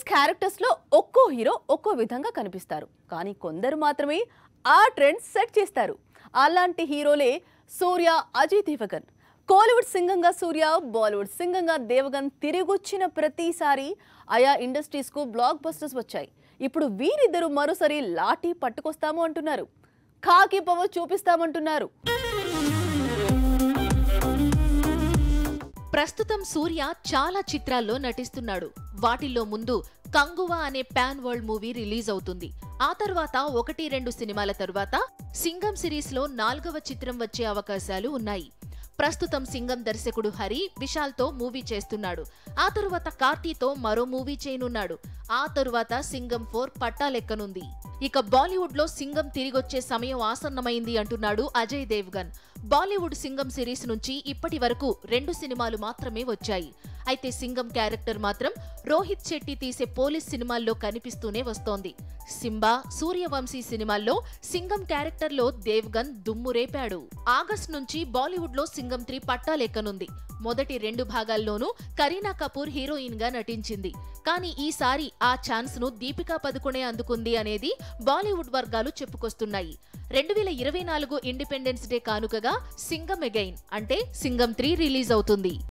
characters లో ఒక్కో hero ఒక్కో విధంగా కనిపిస్తారు కానీ కొందరు మాత్రమే ఆ ట్రెండ్ సెట్ చేస్తారు అలాంటి హీరోలే సూర్య అజయ్ దేవగన్ కోలీవుడ్ సింగంగా సూర్య బాలీవుడ్ సింగంగా దేవగన్ తిరిగొచ్చిన ప్రతిసారి ఆయా ఇండస్ట్రీస్ కు బ్లాక్ బస్టర్స్ వచ్చాయి ఇప్పుడు వీరిద్దరూ మరోసారి లాఠీ పట్టుకొస్తాము అంటున్నారు ఖాకీ పవర్ చూపిస్తామంటున్నారు ప్రస్తుతం సూర్య చాలా చిత్రాల్లో నటిస్తున్నాడు వాటిల్లో ముందు కంగువా అనే పాన్ వరల్డ్ మూవీ రిలీజ్ అవుతుంది ఆ తర్వాత ఒకటి రెండు సినిమాల తరువాత సింగం సిరీస్ లో నాలుగవ చిత్రం వచ్చే అవకాశాలు ఉన్నాయి ప్రస్తుతం సింగం దర్శకుడు హరి విశాల్తో మూవీ చేస్తున్నాడు ఆ తరువాత కార్తీతో మరో మూవీ చేయనున్నాడు ఆ తరువాత సింగం ఫోర్ పట్టాలెక్కనుంది ఇక బాలీవుడ్ లో సింగం తిరిగొచ్చే సమయం ఆసన్నమైంది అంటున్నాడు అజయ్ దేవ్గన్ బాలీవుడ్ సింగం సిరీస్ నుంచి ఇప్పటి వరకు రెండు సినిమాలు మాత్రమే వచ్చాయి అయితే సింగం క్యారెక్టర్ మాత్రం రోహిత్ శెట్టి తీసే పోలీస్ సినిమాల్లో కనిపిస్తూనే వస్తోంది సింబా సూర్యవంశీ సినిమాల్లో సింగం క్యారెక్టర్లో దేవ్గన్ దుమ్ము రేపాడు ఆగస్ట్ నుంచి బాలీవుడ్ లో సింగం త్రీ పట్టాలెక్కనుంది మొదటి రెండు భాగాల్లోనూ కరీనా కపూర్ హీరోయిన్ గా నటించింది కానీ ఈసారి ఆ ఛాన్స్ ను దీపికా పదుకునే అందుకుంది అనేది బాలీవుడ్ వర్గాలు చెప్పుకొస్తున్నాయి రెండు వేల ఇరవై నాలుగు ఇండిపెండెన్స్ డే కానుకగా సింగం ఎగైన్ అంటే సింగం త్రీ రిలీజ్ అవుతుంది